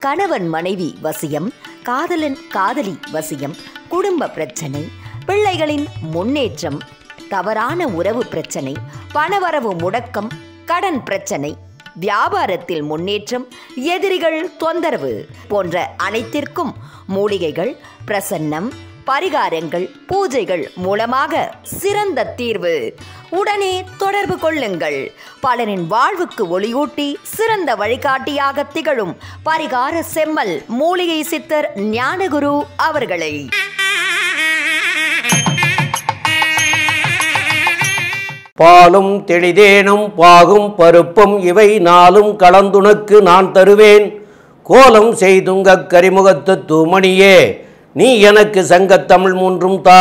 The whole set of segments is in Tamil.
கணவன் மனைவி வசியம் காதலன் காதலி வசியம் குடும்ப பிரச்சனை பிள்ளைகளின் முன்னேற்றம் தவறான உறவு பிரச்சனை பணவரவு முடக்கம் கடன் பிரச்சனை வியாபாரத்தில் முன்னேற்றம் எதிரிகள் தொந்தரவு போன்ற அனைத்திற்கும் மூலிகைகள் பிரசன்னம் பரிகாரங்கள் பூஜைகள் மூலமாக சிறந்த தீர்வு உடனே தொடர்பு கொள்ளுங்கள் பலரின் வாழ்வுக்கு ஒளியூட்டி சிறந்த வழிகாட்டியாக திகழும் பரிகார செம்மல் மூலிகை சித்தர் ஞானகுரு அவர்களை பாலும் தெளிதேனும் பாகும் பருப்பும் இவை நாளும் கலந்துனக்கு நான் தருவேன் கோலம் செய்துங்க கரிமுகத்து தூமணியே நீ எனக்கு சங்கத்தமிழ் மூன்றும் தா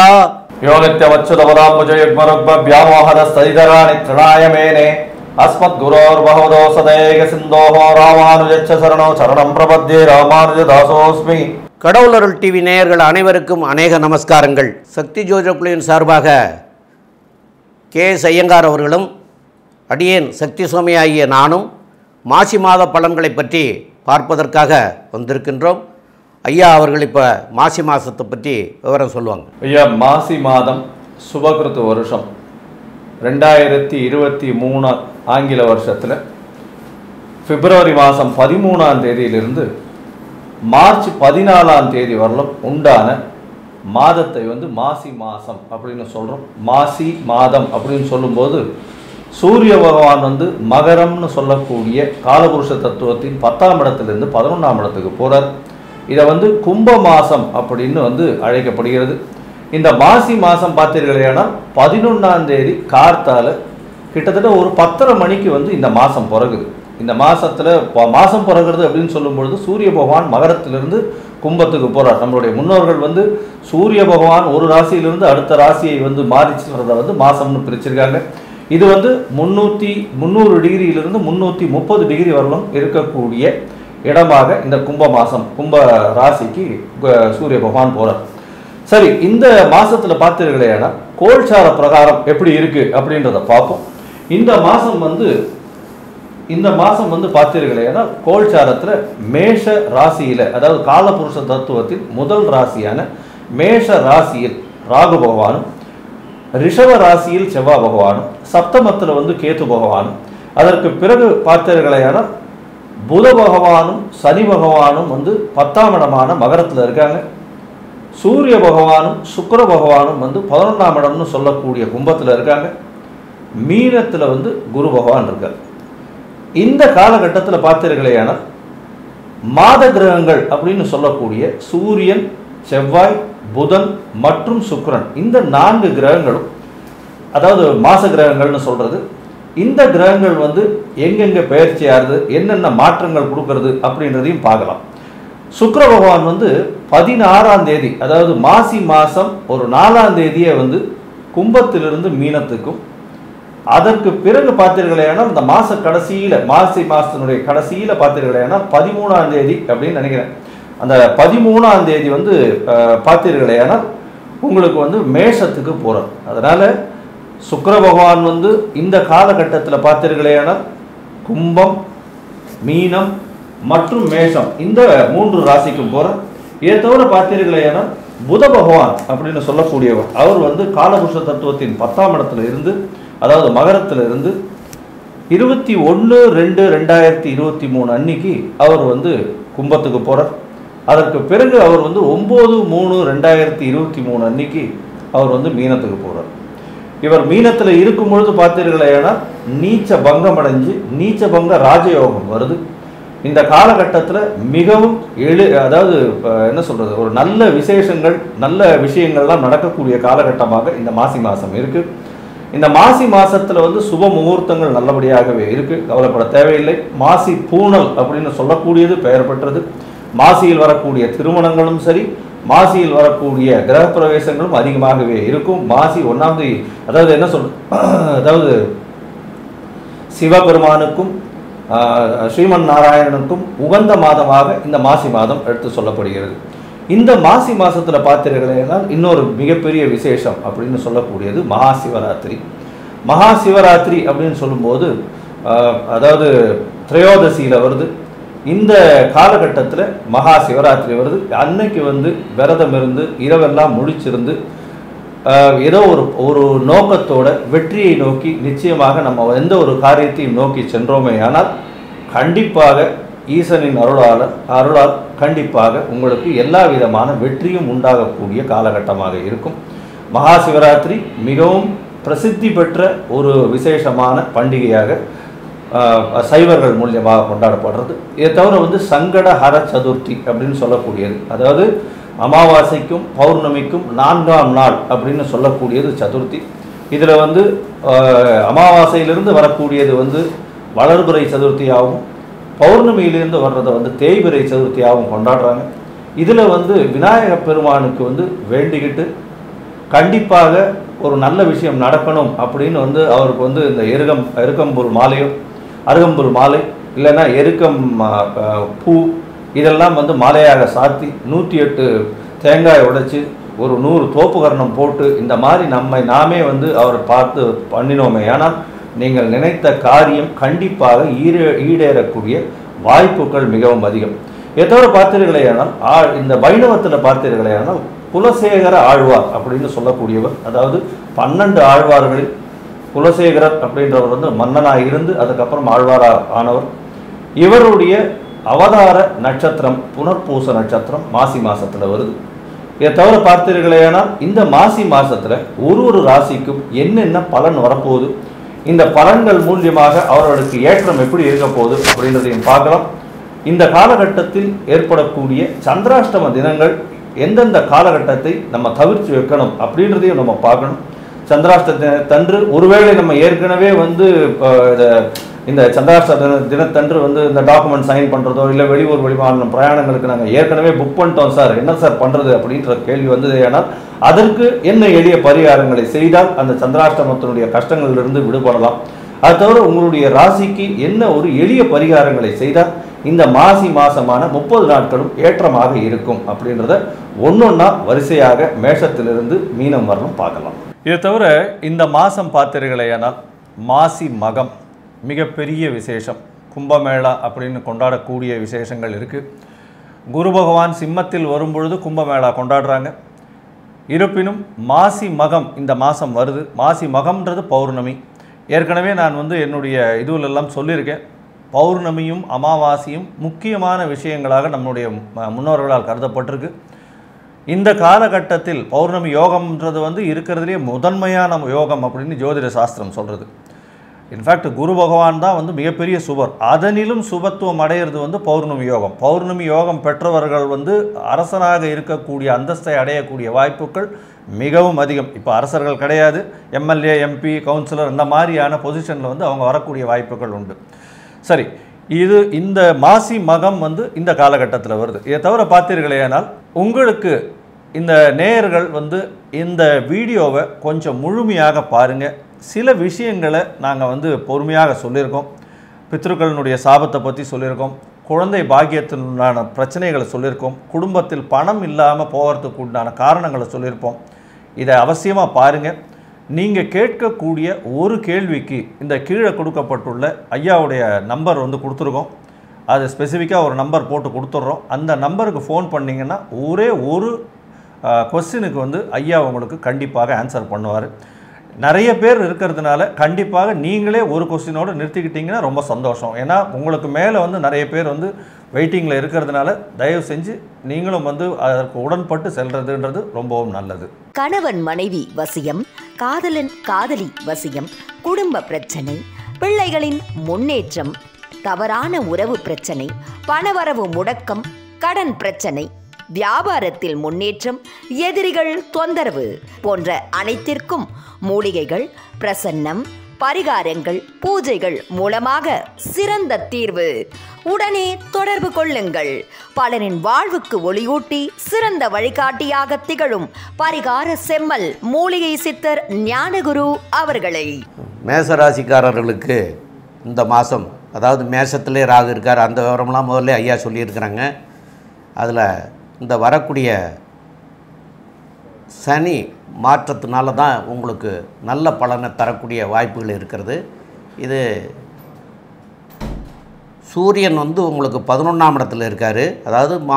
योनित्यवच्युतपदाम्बुजयुग्मरुग्मव्यामोहदस्तदितराणि तृणाय मेने अस्मद्गुरोर्बहुदो सदैक सिन्धोः रामानुजच्च शरणो शरणं प्रपद्ये रामानुजदासोऽस्मि கடவுளருள் டிவி நேயர்கள் அனைவருக்கும் அநேக நமஸ்காரங்கள் சக்தி ஜோதிட குழுவின் சார்பாக கே எஸ் ஐயங்கார் அவர்களும் அடியேன் சக்தி சுவாமி ஆகிய நானும் மாசி மாத பலன்களை பற்றி பார்ப்பதற்காக வந்திருக்கின்றோம் ஐயா அவர்கள் இப்போ மாசி மாதத்தை பற்றி விவரம் சொல்லுவாங்க ஐயா மாசி மாதம் சுபகிருத்து வருஷம் ரெண்டாயிரத்தி இருபத்தி மூணு ஆங்கில வருஷத்தில் பிப்ரவரி மாதம் பதிமூணாம் தேதியிலிருந்து மார்ச் பதினாலாம் தேதி வரலும் உண்டான மாதத்தை வந்து மாசி மாதம் அப்படின்னு சொல்கிறோம் மாசி மாதம் அப்படின்னு சொல்லும்போது சூரிய பகவான் வந்து மகரம்னு சொல்லக்கூடிய காலபுருஷ தத்துவத்தின் பத்தாம் இடத்திலிருந்து பதினொன்றாம் இடத்துக்கு போகிறார் இதை வந்து கும்ப மாசம் அப்படின்னு வந்து அழைக்கப்படுகிறது இந்த மாசி மாதம் பார்த்தீர்களேனால் பதினொன்றாம் தேதி கார்த்தால கிட்டத்தட்ட ஒரு பத்தரை மணிக்கு வந்து இந்த மாதம் பிறகுது இந்த மாசத்துல ப- மாசம் பிறகுறது அப்படின்னு சொல்லும் பொழுது சூரிய பகவான் மகரத்திலிருந்து கும்பத்துக்கு போறார் நம்மளுடைய முன்னோர்கள் வந்து சூரிய பகவான் ஒரு ராசியிலிருந்து அடுத்த ராசியை வந்து மாறிச்சுறத வந்து மாசம்னு பிரிச்சிருக்காங்க இது வந்து முன்னூற்றி முந்நூறு டிகிரியிலிருந்து முந்நூற்றி முப்பது டிகிரி வரலும் இருக்கக்கூடிய இடமாக இந்த கும்ப மாசம் கும்ப ராசிக்கு கு- சூரிய பகவான் போறார் சரி இந்த மாசத்துல பார்த்தீர்களேனா கோல்சார பிரகாரம் எப்படி இருக்கு அப்படின்றத பார்ப்போம் இந்த மாசம் வந்து இந்த மாசம் வந்து பார்த்தீர்களேனா கோல்சாரத்துல மேஷ ராசியில அதாவது காலபுருஷ தத்துவத்தின் முதல் ராசியான மேஷ ராசியில் ராகு பகவானும் ரிஷப ராசியில் செவ்வாய் பகவானும் சப்தமத்தில் வந்து கேது பகவானும் அதற்கு பிறகு பார்த்தீர்களேனா புத பகவானும் சனி பகவானும் வந்து பத்தாம் இடமான மகரத்தில் இருக்காங்க சூரிய பகவானும் சுக்கிர பகவானும் வந்து பதினொன்றாம் இடம்னு சொல்லக்கூடிய கும்பத்தில் இருக்காங்க மீனத்தில் வந்து குரு பகவான் இருக்கார் இந்த காலகட்டத்தில் பார்த்தீர்களேயானால் மாத கிரகங்கள் அப்படின்னு சொல்லக்கூடிய சூரியன் செவ்வாய் புதன் மற்றும் சுக்கிரன் இந்த நான்கு கிரகங்களும் அதாவது மாச கிரகங்கள்னு சொல்றது இந்த கிரகங்கள் வந்து எங்கெங்க பயிற்சி ஆறுது என்னென்ன மாற்றங்கள் கொடுக்கறது அப்படின்றதையும் பார்க்கலாம் சுக்கிர பகவான் வந்து பதினாறாம் தேதி அதாவது மாசி மாசம் ஒரு நாலாம் தேதியே வந்து கும்பத்திலிருந்து மீனத்துக்கும் அதற்கு பிறகு பார்த்தீர்களேனால் இந்த மாச கடைசியில மாசி மாசத்தினுடைய கடைசியில பார்த்தீர்களேனால் பதிமூணாம் தேதி அப்படின்னு நினைக்கிறேன் அந்த பதிமூணாம் தேதி வந்து அஹ், பார்த்தீர்களேனால் உங்களுக்கு வந்து மேஷத்துக்கு போறார் அதனால சுக்கிர பகவான் வந்து இந்த காலகட்டத்தில் பார்த்தீர்களேனால் கும்பம் மீனம் மற்றும் மேஷம் இந்த மூன்று ராசிக்கும் போற இதை தவிர பார்த்தீர்களேனால் புத பகவான் அப்படின்னு சொல்லக்கூடியவர் அவர் வந்து காலபுருஷ தத்துவத்தின் பத்தாம் இடத்துல இருந்து அதாவது மகரத்துல இருந்து இருபத்தி ஒன்று ரெண்டு ரெண்டாயிரத்தி இருபத்தி மூணு அன்னைக்கு அவர் வந்து கும்பத்துக்கு போறார் அதற்கு பிறகு அவர் வந்து ஒம்பது மூணு ரெண்டாயிரத்தி இருபத்தி மூணு அன்னைக்கு அவர் வந்து மீனத்துக்கு போறார் இவர் மீனத்தில் இருக்கும் பொழுது பார்த்தீர்களேனா நீச்ச பங்கம் அடைஞ்சு நீச்ச பங்க ராஜயோகம் வருது இந்த காலகட்டத்தில் மிகவும் எழு அதாவது அஹ், என்ன சொல்றது ஒரு நல்ல விசேஷங்கள் நல்ல விஷயங்கள்லாம் நடக்கக்கூடிய காலகட்டமாக இந்த மாசி மாதம் இருக்கு இந்த மாசி மாசத்துல வந்து சுப முகூர்த்தங்கள் நல்லபடியாகவே இருக்கு கவலைப்பட தேவையில்லை மாசி பூணல் அப்படின்னு சொல்லக்கூடியது பெயர் பெற்றது மாசியில் வரக்கூடிய திருமணங்களும் சரி மாசியில் வரக்கூடிய கிரகப்பிரவேசங்களும் அதிகமாகவே இருக்கும் மாசி ஒன்றாம் தேதி அதாவது என்ன சொல் அதாவது சிவபெருமானுக்கும் ஆஹ், ஸ்ரீமன் நாராயணனுக்கும் உகந்த மாதமாக இந்த மாசி மாதம் எடுத்து சொல்லப்படுகிறது இந்த மாசி மாசத்துல பார்த்தீர்களேனால் இன்னொரு மிகப்பெரிய விசேஷம் அப்படின்னு சொல்லக்கூடியது மகா சிவராத்திரி மகா சிவராத்திரி அப்படின்னு சொல்லும்போது ஆஹ், அதாவது திரையோதசியில வருது இந்த காலகட்டத்தில் மகா சிவராத்திரி வருது அன்னைக்கு வந்து விரதம் இருந்து இரவெல்லாம் முழிச்சிருந்து ஆஹ், ஏதோ ஒரு ஒரு நோக்கத்தோட வெற்றியை நோக்கி நிச்சயமாக நம்ம எந்த ஒரு காரியத்தையும் நோக்கி சென்றோமே ஆனால் கண்டிப்பாக ஈசனின் அருளால் அருளால் கண்டிப்பாக உங்களுக்கு எல்லா விதமான வெற்றியும் உண்டாகக்கூடிய காலகட்டமாக இருக்கும் மகா சிவராத்திரி மிகவும் பிரசித்தி பெற்ற ஒரு விசேஷமான பண்டிகையாக ஆஹ், சைவர்கள் மூலியமாக கொண்டாடப்படுறது இதை தவிர வந்து சங்கடஹர சதுர்த்தி அப்படின்னு சொல்லக்கூடியது அதாவது அமாவாசைக்கும் பௌர்ணமிக்கும் நான்காம் நாள் அப்படின்னு சொல்லக்கூடியது சதுர்த்தி இதில் வந்து ஆஹ், அமாவாசையிலிருந்து வரக்கூடியது வந்து வளர்பிறை சதுர்த்தியாகவும் பௌர்ணமியிலிருந்து வர்றதை வந்து தேய்பிறை சதுர்த்தியாகவும் கொண்டாடுறாங்க இதில் வந்து விநாயக பெருமானுக்கு வந்து வேண்டிக்கிட்டு கண்டிப்பாக ஒரு நல்ல விஷயம் நடக்கணும் அப்படின்னு வந்து அவருக்கு வந்து இந்த எருகம் எருக்கம்புல் மாலையோ அருகம்புல் மாலை இல்லைன்னா எருக்கம் ஆ, ஆ, பூ இதெல்லாம் வந்து மாலையாக சாத்தி நூற்றி எட்டு தேங்காய் உடைச்சு ஒரு நூறு தோப்புகரணம் போட்டு இந்த மாதிரி நம்மை நாமே வந்து அவர் பார்த்து பண்ணினோமே ஆனால் நீங்கள் நினைத்த காரியம் கண்டிப்பாக ஈரே ஈடேறக்கூடிய வாய்ப்புகள் மிகவும் அதிகம் இதை தவிர பார்த்தீர்களேயானால் ஆ இந்த வைணவத்தில் பார்த்தீர்களேயானால் குலசேகர ஆழ்வார் அப்படின்னு சொல்லக்கூடியவர் அதாவது பன்னெண்டு ஆழ்வார்களில் குலசேகரர் அப்படின்றவர் வந்து மன்னனாக இருந்து அதுக்கப்புறம் ஆழ்வாராக ஆனவர் இவருடைய அவதார நட்சத்திரம் புனர்பூச நட்சத்திரம் மாசி மாசத்துல வருது இதை தவிர பார்த்தீர்களேயானால் இந்த மாசி மாசத்துல ஒரு ஒரு ராசிக்கும் என்னென்ன பலன் வரப்போகுது இந்த பலன்கள் மூலியமாக அவர்களுக்கு ஏற்றம் எப்படி இருக்க போகுது அப்படின்றதையும் பார்க்கலாம் இந்த காலகட்டத்தில் ஏற்படக்கூடிய சந்திராஷ்டம தினங்கள் எந்தெந்த காலகட்டத்தை நம்ம தவிர்த்து வைக்கணும் அப்படின்றதையும் நம்ம பார்க்கணும் சந்திராஷ்ட தினத்தன்று ஒருவேளை நம்ம ஏற்கனவே வந்து இப்போ இத இந்த சந்திராஷ்ட தின தினத்தன்று வந்து இந்த டாக்குமெண்ட் சைன் பண்ணுறதோ இல்லை வெளியூர் வெளிமாநிலம் பிரயாணங்களுக்கு நாங்கள் ஏற்கனவே புக் பண்ணிட்டோம் சார் என்ன சார் பண்ணுறது அப்படின்ற கேள்வி வந்தது ஏனால் அதற்கு என்ன எளிய பரிகாரங்களை செய்தால் அந்த சந்திராஷ்டமத்தினுடைய கஷ்டங்களிலிருந்து விடுபடலாம் அது தவிர உங்களுடைய ராசிக்கு என்ன ஒரு எளிய பரிகாரங்களை செய்தால் இந்த மாசி மாசமான முப்பது நாட்களும் ஏற்றமாக இருக்கும் அப்படின்றத ஒன்னொன்னா வரிசையாக மேஷத்திலிருந்து மீனம் வரணும் பார்க்கலாம் இதை தவிர இந்த மாதம் பார்த்தீர்களேயானால் மாசி மகம் மிகப்பெரிய விசேஷம் கும்பமேளா அப்படின்னு கொண்டாடக்கூடிய விசேஷங்கள் இருக்குது குரு பகவான் சிம்மத்தில் வரும்பொழுது கும்பமேளா கொண்டாடுறாங்க இருப்பினும் மாசி மகம் இந்த மாதம் வருது மாசி மகம்ன்றது பௌர்ணமி ஏற்கனவே நான் வந்து என்னுடைய இதுவிலெல்லாம் சொல்லியிருக்கேன் பௌர்ணமியும் அமாவாசையும் முக்கியமான விஷயங்களாக நம்முடைய ம- முன்னோர்களால் கருதப்பட்டிருக்கு இந்த காலகட்டத்தில் பௌர்ணமி யோகம்ன்றது வந்து இருக்கிறதுலே முதன்மையான யோகம் அப்படின்னு ஜோதிட சாஸ்திரம் சொல்கிறது இன்ஃபேக்ட் குரு பகவான் தான் வந்து மிகப்பெரிய சுபர் அதனிலும் சுபத்துவம் அடையிறது வந்து பௌர்ணமி யோகம் பௌர்ணமி யோகம் பெற்றவர்கள் வந்து அரசனாக இருக்கக்கூடிய அந்தஸ்தை அடையக்கூடிய வாய்ப்புகள் மிகவும் அதிகம் இப்போ அரசர்கள் கிடையாது எம்எல்ஏ எம்பி கவுன்சிலர் இந்த மாதிரியான பொசிஷனில் வந்து அவங்க வரக்கூடிய வாய்ப்புகள் உண்டு சரி இது இந்த மாசி மகம் வந்து இந்த காலகட்டத்தில் வருது இதை தவிர பார்த்தீர்களேனால் உங்களுக்கு இந்த நேயர்கள் வந்து இந்த வீடியோவை கொஞ்சம் முழுமையாக பாருங்கள் சில விஷயங்களை நாங்கள் வந்து பொறுமையாக சொல்லியிருக்கோம் பித்ருக்களினுடைய சாபத்தை பற்றி சொல்லியிருக்கோம் குழந்தை பாக்கியத்தினுண்டான பிரச்சனைகளை சொல்லியிருக்கோம் குடும்பத்தில் பணம் இல்லாமல் போகிறதுக்கு உண்டான காரணங்களை சொல்லியிருப்போம் இதை அவசியமாக பாருங்கள் நீங்கள் கேட்கக்கூடிய ஒரு கேள்விக்கு இந்த கீழே கொடுக்கப்பட்டுள்ள ஐயாவுடைய நம்பர் வந்து கொடுத்துருக்கோம் அது ஸ்பெசிஃபிக்காக ஒரு நம்பர் போட்டு கொடுத்துட்றோம் அந்த நம்பருக்கு ஃபோன் பண்ணிங்கன்னா ஒரே ஒரு கொஸ்டினுக்கு வந்து ஐயா உங்களுக்கு கண்டிப்பாக ஆன்சர் பண்ணுவார் நிறைய பேர் இருக்கிறதுனால கண்டிப்பாக நீங்களே ஒரு கொஸ்டினோடு நிறுத்திக்கிட்டீங்கன்னா ரொம்ப சந்தோஷம் ஏன்னா உங்களுக்கு மேலே வந்து நிறைய பேர் வந்து வெயிட்டிங்கில் இருக்கிறதுனால தயவு செஞ்சு நீங்களும் வந்து அதற்கு உடன்பட்டு செல்றதுன்றது ரொம்பவும் நல்லது கணவன் மனைவி வசியம் காதலன் காதலி வசியம் குடும்ப பிரச்சனை பிள்ளைகளின் முன்னேற்றம் தவறான உறவு பிரச்சனை பணவரவு முடக்கம் கடன் பிரச்சனை வியாபாரத்தில் முன்னேற்றம் எதிரிகள் தொந்தரவு போன்ற அனைத்திற்கும் மூலிகைகள் பிரசன்னம் பரிகாரங்கள் பூஜைகள் மூலமாக சிறந்த தீர்வு உடனே தொடர்பு கொள்ளுங்கள் பலரின் வாழ்வுக்கு ஒளியூட்டி சிறந்த வழிகாட்டியாக திகழும் பரிகார செம்மல் மூலிகை சித்தர் ஞானகுரு அவர்களை மேசராசிக்காரர்களுக்கு இந்த மாதம் அதாவது மேஷத்திலே ராகு இருக்கார் அந்த விவரம்லாம் முதல்ல ஐயா சொல்லியிருக்கிறாங்க அதில் இந்த வரக்கூடிய சனி மாற்றத்தினால தான் உங்களுக்கு நல்ல பலனை தரக்கூடிய வாய்ப்புகள் இருக்கிறது இது சூரியன் வந்து உங்களுக்கு பதினொன்றாம் இடத்துல இருக்கார் அதாவது மா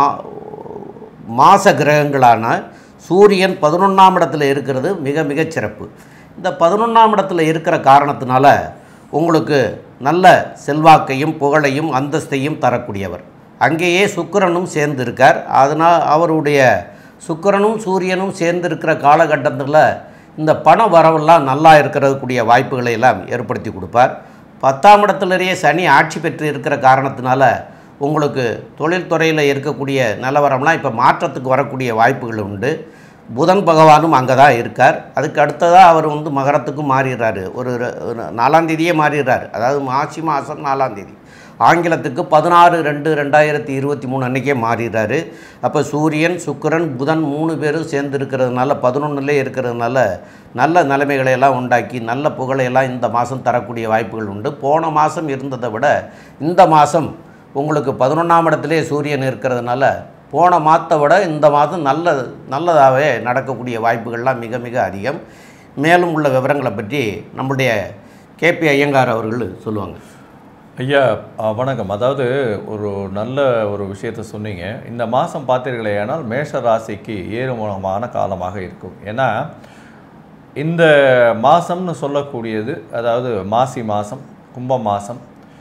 மாச கிரகங்களான சூரியன் பதினொன்றாம் இடத்துல இருக்கிறது மிக மிகச் சிறப்பு இந்த பதினொன்றாம் இடத்துல இருக்கிற காரணத்தினால உங்களுக்கு நல்ல செல்வாக்கையும் புகழையும் அந்தஸ்தையும் தரக்கூடியவர் அங்கேயே சுக்கிரனும் சேர்ந்து இருக்கார் அதனால் அவருடைய சுக்கிரனும் சூரியனும் சேர்ந்து இருக்கிற காலகட்டத்தில் இந்த பண வரவெல்லாம் நல்லா இருக்கிறதுக்கூடிய வாய்ப்புகளை எல்லாம் ஏற்படுத்தி கொடுப்பார் பத்தாம் இடத்துலயே சனி ஆட்சி பெற்று இருக்கிற காரணத்தினால உங்களுக்கு தொழில்துறையில் இருக்கக்கூடிய நிலவரம்லாம் இப்போ மாற்றத்துக்கு வரக்கூடிய வாய்ப்புகள் உண்டு புதன் பகவானும் அங்கே தான் இருக்கார் அதுக்கு அடுத்ததாக அவர் வந்து மகரத்துக்கும் மாறிடுறாரு ஒரு ர- ஒரு நாலாம் தேதியே மாறிடுறாரு அதாவது மாசி மாதம் நாலாம் தேதி ஆங்கிலத்துக்கு பதினாறு ரெண்டு ரெண்டாயிரத்தி இருபத்தி மூணு அன்றைக்கே மாறிடுறாரு அப்போ சூரியன் சுக்கிரன் புதன் மூணு பேரும் சேர்ந்து இருக்கிறதுனால பதினொன்றுலே இருக்கிறதுனால நல்ல நிலைமைகளை எல்லாம் உண்டாக்கி நல்ல புகழையெல்லாம் இந்த மாதம் தரக்கூடிய வாய்ப்புகள் உண்டு போன மாதம் இருந்ததை விட இந்த மாதம் உங்களுக்கு பதினொன்றாம் இடத்திலே சூரியன் இருக்கிறதுனால போன மாதத்தை விட இந்த மாதம் நல்ல நல்லதாகவே நடக்கக்கூடிய வாய்ப்புகள்லாம் மிக மிக அதிகம் மேலும் உள்ள விவரங்களை பற்றி நம்முடைய கேபி ஐயங்கார் அவர்கள் சொல்லுவாங்க ஐயா அ, வணக்கம் அதாவது ஒரு நல்ல ஒரு விஷயத்தை சொன்னீங்க இந்த மாதம் பார்த்தீர்களேயானால் மேஷ ராசிக்கு ஏறுமுகமான காலமாக இருக்கும் ஏன்னா இந்த மாதம்னு சொல்லக்கூடியது அதாவது மாசி மாதம் கும்ப மாதம்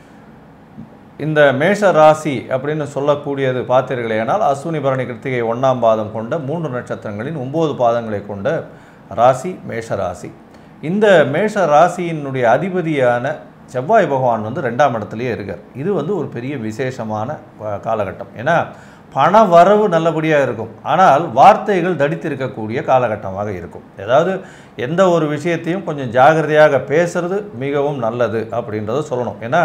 இந்த மேஷ ராசி அப்படின்னு சொல்லக்கூடியது பார்த்தீர்களேயானால் அஸ்வினி பரணி கிருத்திகை ஒன்றாம் பாதம் கொண்ட மூன்று நட்சத்திரங்களின் ஒம்பது பாதங்களை கொண்ட ராசி மேஷ ராசி இந்த மேஷ ராசியினுடைய அதிபதியான செவ்வாய் பகவான் வந்து ரெண்டாம் இடத்துலயே இருக்கார் இது வந்து ஒரு பெரிய விசேஷமான அஹ், காலகட்டம் ஏன்னா பண வரவு நல்லபடியாக இருக்கும் ஆனால் வார்த்தைகள் தடித்திருக்கக்கூடிய காலகட்டமாக இருக்கும் ஏதாவது எந்த ஒரு விஷயத்தையும் கொஞ்சம் ஜாகிரதையாக பேசுறது மிகவும் நல்லது அப்படின்றத சொல்லணும் ஏன்னா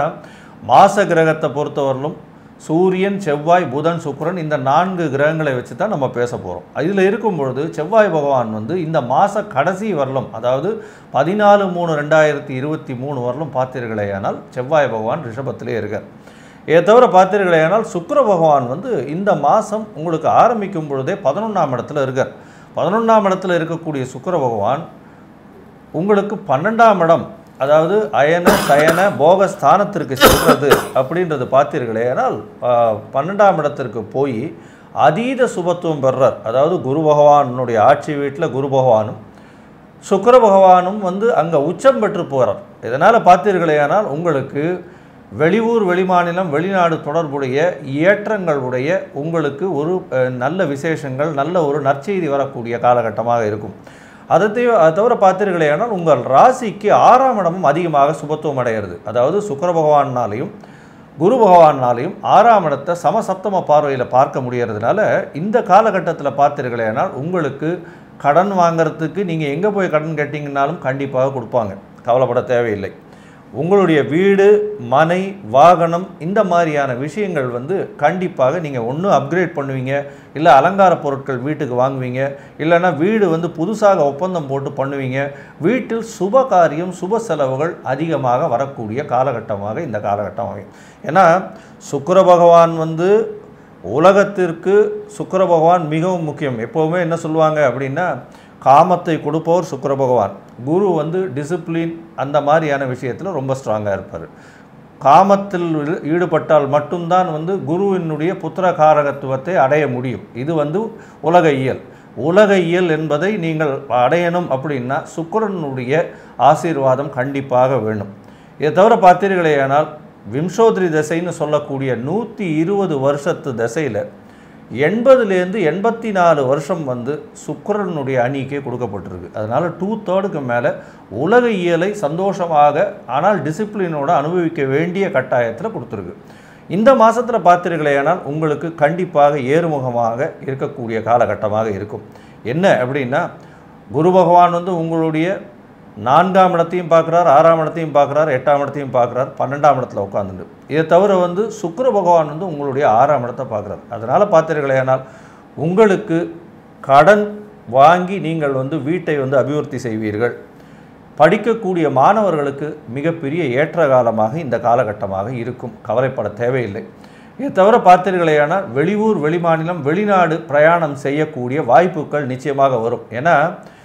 மாச கிரகத்தை பொறுத்தவரையிலும் சூரியன் செவ்வாய் புதன் சுக்கிரன் இந்த நான்கு கிரகங்களை வச்சு தான் நம்ம பேச போகிறோம் இதில் இருக்கும் பொழுது செவ்வாய் பகவான் வந்து இந்த மாத கடைசி வரலும் அதாவது பதினாலு மூணு ரெண்டாயிரத்தி இருபத்தி மூணு வரலும் பார்த்தீர்களேயானால் செவ்வாய் பகவான் ரிஷபத்திலே இருக்கார் இதை தவிர பார்த்தீர்களேயானால் சுக்கிர பகவான் வந்து இந்த மாதம் உங்களுக்கு ஆரம்பிக்கும் பொழுதே பதினொன்றாம் இடத்துல இருக்கார் பதினொன்றாம் இடத்துல இருக்கக்கூடிய சுக்கிர பகவான் உங்களுக்கு பன்னெண்டாம் இடம் அதாவது அயன சயன போக ஸ்தானத்திற்கு செல்றது அப்படின்றது பார்த்தீர்களே ஆனால் ஆஹ், பன்னெண்டாம் இடத்திற்கு போய் அதீத சுபத்துவம் பெறுறார் அதாவது குரு பகவானுடைய ஆட்சி வீட்டில் குரு பகவானும் சுக்கிர பகவானும் வந்து அங்கே உச்சம் பெற்று போகிறார் இதனால் பார்த்தீர்களேயானால் உங்களுக்கு வெளியூர் வெளிமாநிலம் வெளிநாடு தொடர்புடைய ஏற்றங்களுடைய உங்களுக்கு ஒரு அஹ், நல்ல விசேஷங்கள் நல்ல ஒரு நற்செய்தி வரக்கூடிய காலகட்டமாக இருக்கும் அதை தவிர அதை தவிர பார்த்தீர்களேயானால் உங்கள் ராசிக்கு ஆறாம் இடமும் அதிகமாக சுபத்துவம் அடைகிறது அதாவது சுக்கிர பகவானாலையும் குரு பகவானாலையும் ஆறாம் இடத்தை சமசப்தம பார்வையில் பார்க்க முடியறதுனால இந்த காலகட்டத்தில் பார்த்தீர்களேனால் உங்களுக்கு கடன் வாங்குறதுக்கு நீங்கள் எங்கே போய் கடன் கேட்டிங்கனாலும் கண்டிப்பாக கொடுப்பாங்க கவலைப்பட தேவையில்லை உங்களுடைய வீடு மனை வாகனம் இந்த மாதிரியான விஷயங்கள் வந்து கண்டிப்பாக நீங்கள் ஒன்று அப்கிரேட் பண்ணுவீங்க இல்லை அலங்கார பொருட்கள் வீட்டுக்கு வாங்குவீங்க இல்லைன்னா வீடு வந்து புதுசாக ஒப்பந்தம் போட்டு பண்ணுவீங்க வீட்டில் சுப காரியம் சுப செலவுகள் அதிகமாக வரக்கூடிய காலகட்டமாக இந்த காலகட்டம் அமையும் ஏன்னா சுக்கிர பகவான் வந்து உலகத்திற்கு சுக்கிர பகவான் மிகவும் முக்கியம் எப்போவுமே என்ன சொல்லுவாங்க அப்படின்னா காமத்தை கொடுப்பவர் சுக்கிர பகவான் குரு வந்து டிசிப்ளின் அந்த மாதிரியான விஷயத்தில் ரொம்ப ஸ்ட்ராங்காக இருப்பார் காமத்தில் ஈடு- ஈடுபட்டால் மட்டும்தான் வந்து குருவினுடைய புத்திர காரகத்துவத்தை அடைய முடியும் இது வந்து உலக இயல் உலக இயல் என்பதை நீங்கள் அடையணும் அப்படின்னா சுக்கிரனுடைய ஆசீர்வாதம் கண்டிப்பாக வேணும் இதை தவிர பார்த்தீர்களேயானால் விம்சோதரி தசைன்னு சொல்லக்கூடிய நூற்றி இருபது வருஷத்து தசையில் எண்பதுலேருந்து எண்பத்தி நாலு வருஷம் வந்து சுக்கிரனுடைய அணிக்கே கொடுக்கப்பட்டிருக்கு அதனால் டூ தேர்டுக்கு மேலே உலக இயலை சந்தோஷமாக ஆனால் டிசிப்ளினோட அனுபவிக்க வேண்டிய கட்டாயத்தில் கொடுத்துருக்கு இந்த மாதத்தில் பார்த்தீர்களேயானால் உங்களுக்கு கண்டிப்பாக ஏறுமுகமாக இருக்கக்கூடிய காலகட்டமாக இருக்கும் என்ன அப்படின்னா குரு பகவான் வந்து உங்களுடைய நான்காம் இடத்தையும் பார்க்குறார் ஆறாம் இடத்தையும் பார்க்குறார் எட்டாம் இடத்தையும் பார்க்குறார் பன்னெண்டாம் இடத்துல உட்காந்துட்டு இதை தவிர வந்து சுக்கிர பகவான் வந்து உங்களுடைய ஆறாம் இடத்தை பார்க்குறார் அதனால் பார்த்தீர்களேயானால் உங்களுக்கு கடன் வாங்கி நீங்கள் வந்து வீட்டை வந்து அபிவிருத்தி செய்வீர்கள் படிக்கக்கூடிய மாணவர்களுக்கு மிகப்பெரிய ஏற்ற காலமாக இந்த காலகட்டமாக இருக்கும் கவலைப்பட தேவையில்லை இதை தவிர பார்த்தீர்களேயானால் வெளியூர் வெளிமாநிலம் வெளிநாடு பிரயாணம் செய்யக்கூடிய வாய்ப்புகள் நிச்சயமாக வரும் ஏன்னா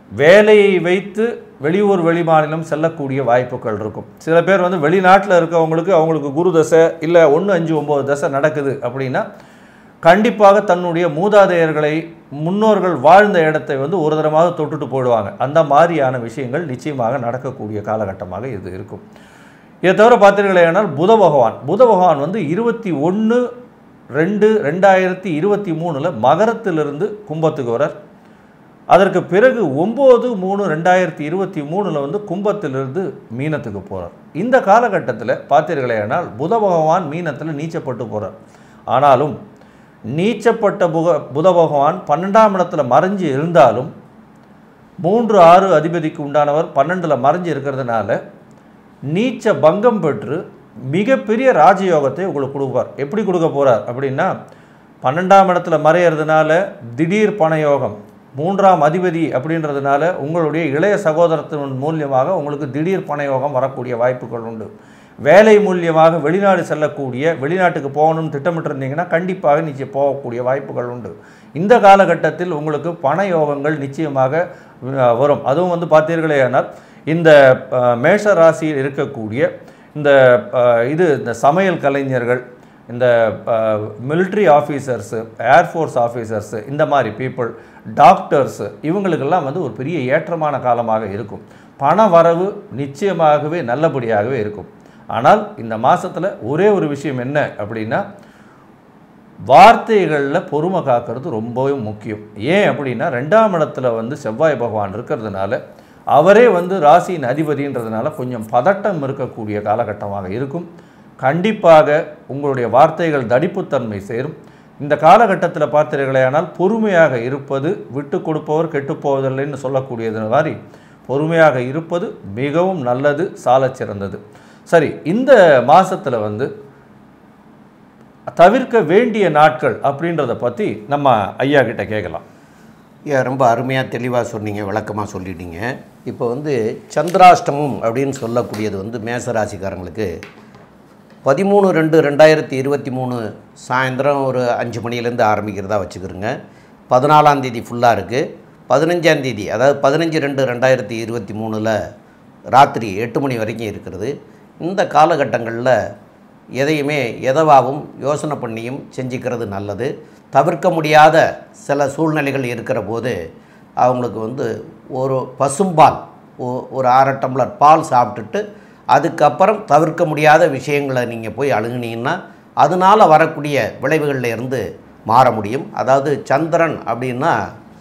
வேலையை வைத்து வெளியூர் வெளிமாநிலம் செல்லக்கூடிய வாய்ப்புகள் இருக்கும் சில பேர் வந்து வெளிநாட்டில் இருக்கவங்களுக்கு அவங்களுக்கு குரு தசை இல்லை ஒன்று அஞ்சு ஒம்பது தசை நடக்குது அப்படின்னா கண்டிப்பாக தன்னுடைய மூதாதையர்களை முன்னோர்கள் வாழ்ந்த இடத்தை வந்து ஒரு தரமாக தொட்டுட்டு போயிடுவாங்க அந்த மாதிரியான விஷயங்கள் நிச்சயமாக நடக்கக்கூடிய காலகட்டமாக இது இருக்கும் இதை தவிர பார்த்தீர்களேனால் புத பகவான் புத பகவான் வந்து இருபத்தி ஒன்று ரெண்டு ரெண்டாயிரத்தி இருபத்தி மூணில் மகரத்திலிருந்து கும்பத்துக்கு வரார் அதற்கு பிறகு ஒம்பது மூணு ரெண்டாயிரத்தி இருபத்தி மூணில் வந்து கும்பத்திலிருந்து மீனத்துக்கு போகிறார் இந்த காலகட்டத்தில் பார்த்தீர்களேனால் புத பகவான் மீனத்தில் நீச்சப்பட்டு போகிறார் ஆனாலும் நீச்சப்பட்ட புக புத பகவான் பன்னெண்டாம் இடத்துல மறைஞ்சு இருந்தாலும் மூன்று ஆறு அதிபதிக்கு உண்டானவர் பன்னெண்டில் மறைஞ்சு இருக்கிறதுனால நீச்ச பங்கம் பெற்று மிகப்பெரிய ராஜயோகத்தை உங்களுக்கு கொடுப்பார் எப்படி கொடுக்க போகிறார் அப்படின்னா பன்னெண்டாம் இடத்துல மறையிறதுனால திடீர் பணயோகம் மூன்றாம் அதிபதி அப்படின்றதுனால உங்களுடைய இளைய சகோதரத்தின் மூலியமாக உங்களுக்கு திடீர் பணயோகம் வரக்கூடிய வாய்ப்புகள் உண்டு வேலை மூலியமாக வெளிநாடு செல்லக்கூடிய வெளிநாட்டுக்கு போகணும்னு திட்டமிட்டிருந்தீங்கன்னா கண்டிப்பாக நிச்சயம் போகக்கூடிய வாய்ப்புகள் உண்டு இந்த காலகட்டத்தில் உங்களுக்கு பண யோகங்கள் நிச்சயமாக அஹ், வரும் அதுவும் வந்து பார்த்தீர்களேயானால் இந்த அஹ், மேஷ ராசியில் இருக்கக்கூடிய இந்த அஹ், இது இந்த சமையல் கலைஞர்கள் இந்த மிலிட்ரி ஆஃபீஸர்ஸு ஏர்ஃபோர்ஸ் ஆஃபீஸர்ஸு இந்த மாதிரி பீப்புள் டாக்டர்ஸு இவங்களுக்கெல்லாம் வந்து ஒரு பெரிய ஏற்றமான காலமாக இருக்கும் பண வரவு நிச்சயமாகவே நல்லபடியாகவே இருக்கும் ஆனால் இந்த மாதத்தில் ஒரே ஒரு விஷயம் என்ன அப்படின்னா வார்த்தைகளில் பொறுமை காக்கிறது ரொம்பவே முக்கியம் ஏன் அப்படின்னா ரெண்டாம் இடத்துல வந்து செவ்வாய் பகவான் இருக்கிறதுனால அவரே வந்து ராசியின் அதிபதின்றதுனால கொஞ்சம் பதட்டம் இருக்கக்கூடிய காலகட்டமாக இருக்கும் கண்டிப்பாக உங்களுடைய வார்த்தைகள் தடிப்புத்தன்மை சேரும் இந்த காலகட்டத்தில் பார்த்தீர்களேயானால் பொறுமையாக இருப்பது விட்டு கொடுப்பவர் கெட்டுப் போவதில்லைன்னு சொல்லக்கூடியது மாதிரி பொறுமையாக இருப்பது மிகவும் நல்லது சாலச் சிறந்தது சரி இந்த மாதத்தில் வந்து தவிர்க்க வேண்டிய நாட்கள் அப்படின்றத பற்றி நம்ம ஐயா கிட்ட கேட்கலாம் ஐயா ரொம்ப அருமையாக தெளிவாக சொன்னீங்க விளக்கமாக சொல்லிட்டீங்க இப்போ வந்து சந்திராஷ்டமம் அப்படின்னு சொல்லக்கூடியது வந்து மேசராசிக்காரங்களுக்கு பதிமூணு ரெண்டு ரெண்டாயிரத்தி இருபத்தி மூணு சாயந்தரம் ஒரு அஞ்சு மணிலேருந்து ஆரம்பிக்கிறதா வச்சுக்கிறோங்க பதினாலாம் தேதி ஃபுல்லாக இருக்குது பதினஞ்சாம் தேதி அதாவது பதினஞ்சு ரெண்டு ரெண்டாயிரத்தி இருபத்தி மூணில் ராத்திரி எட்டு மணி வரைக்கும் இருக்கிறது இந்த காலகட்டங்களில் எதையுமே எதவாகவும் யோசனை பண்ணியும் செஞ்சுக்கிறது நல்லது தவிர்க்க முடியாத சில சூழ்நிலைகள் இருக்கிற போது அவங்களுக்கு வந்து ஒரு பசும்பால் ஒ- ஒரு அரை டம்ளர் பால் சாப்பிட்டுட்டு அதுக்கப்புறம் தவிர்க்க முடியாத விஷயங்களை நீங்கள் போய் அணுகுனீங்கன்னா அதனால் வரக்கூடிய விளைவுகளில் இருந்து மாற முடியும் அதாவது சந்திரன் அப்படின்னா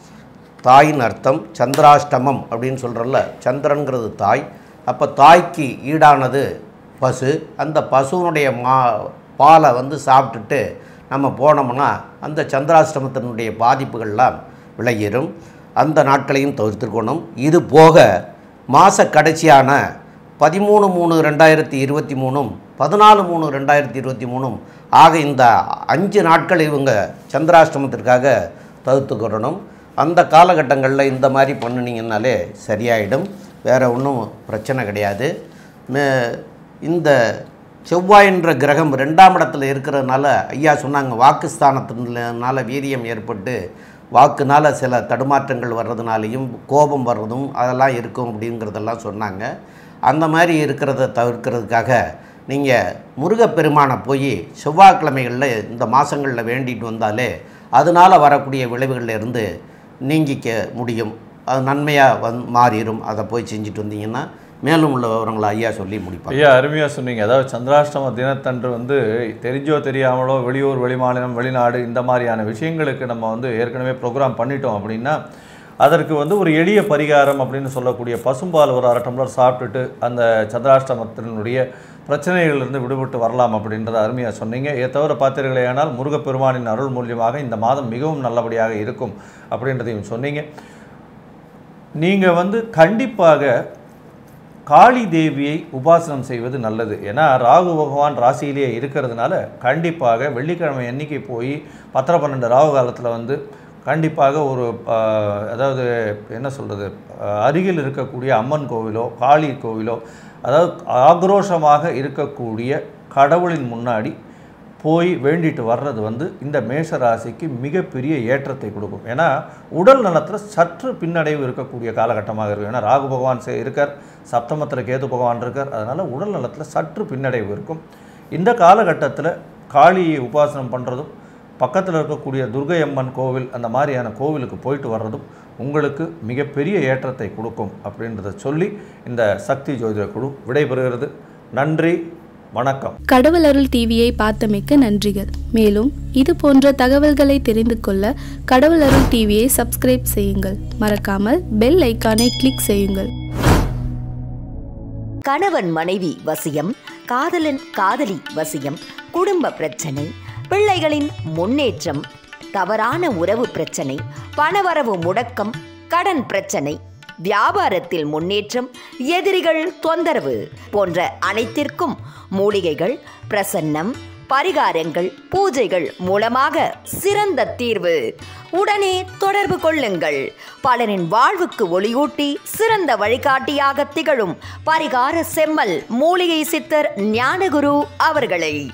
தாயின் அர்த்தம் சந்திராஷ்டமம் அப்படின்னு சொல்கிறல்ல சந்திரன்கிறது தாய் அப்போ தாய்க்கு ஈடானது பசு அந்த பசுவினுடைய மா பாலை வந்து சாப்பிட்டுட்டு நம்ம போனோம்னா அந்த சந்திராஷ்டமத்தினுடைய பாதிப்புகள்லாம் விலகிரும் அந்த நாட்களையும் தவிர்த்துக்கணும் இது போக மாத கடைசியான பதிமூணு மூணு ரெண்டாயிரத்தி இருபத்தி மூணும் பதினாலு மூணு ரெண்டாயிரத்தி இருபத்தி மூணும் ஆக இந்த அஞ்சு நாட்கள் இவங்க சந்திராஷ்டமத்திற்காக தவிர்த்துக்கிறணும் அந்த காலகட்டங்களில் இந்த மாதிரி பண்ணினீங்கன்னாலே சரியாயிடும் வேறு ஒன்றும் பிரச்சனை கிடையாது மே- இந்த செவ்வாயின்ற கிரகம் ரெண்டாம் இடத்துல இருக்கிறதுனால ஐயா சொன்னாங்க வாக்குஸ்தானத்தினால வீரியம் ஏற்பட்டு வாக்குனால சில தடுமாற்றங்கள் வர்றதுனாலையும் கோபம் வர்றதும் அதெல்லாம் இருக்கும் அப்படிங்கிறதெல்லாம் சொன்னாங்க அந்த மாதிரி இருக்கிறத தவிர்க்கிறதுக்காக நீங்கள் முருகப்பெருமானை போய் செவ்வாய்க்கிழமைகளில் இந்த மாதங்களில் வேண்டிட்டு வந்தாலே அதனால் வரக்கூடிய விளைவுகளில் இருந்து நீங்கிக்க முடியும் அது நன்மையாக வந் மாறிடும் அதை போய் செஞ்சுட்டு வந்தீங்கன்னா மேலும் உள்ள விவரங்களை ஐயா சொல்லி முடிப்பாங்க ஐயா அருமையாக சொன்னீங்க அதாவது சந்திராஷ்டம தினத்தன்று வந்து தெரிஞ்சோ தெரியாமலோ வெளியூர் வெளிமாநிலம் வெளிநாடு இந்த மாதிரியான விஷயங்களுக்கு நம்ம வந்து ஏற்கனவே ப்ரோக்ராம் பண்ணிட்டோம் அப்படின்னா அதற்கு வந்து ஒரு எளிய பரிகாரம் அப்படின்னு சொல்லக்கூடிய பசும்பால் ஒரு அரை டம்ளர் சாப்பிட்டுட்டு அந்த சந்திராஷ்டமத்தினுடைய பிரச்சனைகளிலிருந்து விடுபட்டு வரலாம் அப்படின்றத அருமையாக சொன்னீங்க இதை தவிர பார்த்தீர்களேயானால் முருகப்பெருமானின் அருள் மூலியமாக இந்த மாதம் மிகவும் நல்லபடியாக இருக்கும் அப்படின்றதையும் சொன்னீங்க நீங்கள் வந்து கண்டிப்பாக காளி தேவியை உபாசனம் செய்வது நல்லது ஏன்னா ராகு பகவான் ராசியிலேயே இருக்கிறதுனால கண்டிப்பாக வெள்ளிக்கிழமை அன்னைக்கு போய் பத்தரை பன்னெண்டு ராகு காலத்தில் வந்து கண்டிப்பாக ஒரு ஆஹ், அதாவது என்ன சொல்கிறது அருகில் இருக்கக்கூடிய அம்மன் கோவிலோ காளி கோவிலோ அதாவது ஆக்ரோஷமாக இருக்கக்கூடிய கடவுளின் முன்னாடி போய் வேண்டிட்டு வர்றது வந்து இந்த மேஷ ராசிக்கு மிகப்பெரிய ஏற்றத்தை கொடுக்கும் ஏன்னா உடல் நலத்தில் சற்று பின்னடைவு இருக்கக்கூடிய காலகட்டமாக இருக்கும் ஏன்னா ராகு பகவான் சே- இருக்கார் சப்தமத்தில் கேது பகவான் இருக்கார் அதனால் உடல் நலத்தில் சற்று பின்னடைவு இருக்கும் இந்த காலகட்டத்தில் காளியை உபாசனம் பண்ணுறதும் பக்கத்தில் இருக்கக்கூடிய துர்கை அம்மன் கோவில் அந்த மாதிரியான கோவிலுக்கு போயிட்டு வர்றதும் உங்களுக்கு மிகப்பெரிய ஏற்றத்தை கொடுக்கும் அப்படின்றத சொல்லி இந்த சக்தி ஜோதிட குழு விடைபெறுகிறது நன்றி வணக்கம் கடவுள் அருள் டிவியை பார்த்தமைக்க நன்றிகள் மேலும் இது போன்ற தகவல்களை தெரிந்து கொள்ள கடவுள் அருள் டிவியை சப்ஸ்கிரைப் செய்யுங்கள் மறக்காமல் பெல் ஐக்கானை கிளிக் செய்யுங்கள் கணவன் மனைவி வசியம் காதலன் காதலி வசியம் குடும்ப பிரச்சனை பிள்ளைகளின் முன்னேற்றம் தவறான உறவு பிரச்சனை பணவரவு முடக்கம் கடன் பிரச்சனை வியாபாரத்தில் முன்னேற்றம் எதிரிகள் தொந்தரவு போன்ற அனைத்திற்கும் மூலிகைகள் பிரசன்னம் பரிகாரங்கள் பூஜைகள் மூலமாக சிறந்த தீர்வு உடனே தொடர்பு கொள்ளுங்கள் பலரின் வாழ்வுக்கு ஒளியூட்டி சிறந்த வழிகாட்டியாக திகழும் பரிகார செம்மல் மூலிகை சித்தர் ஞானகுரு அவர்களை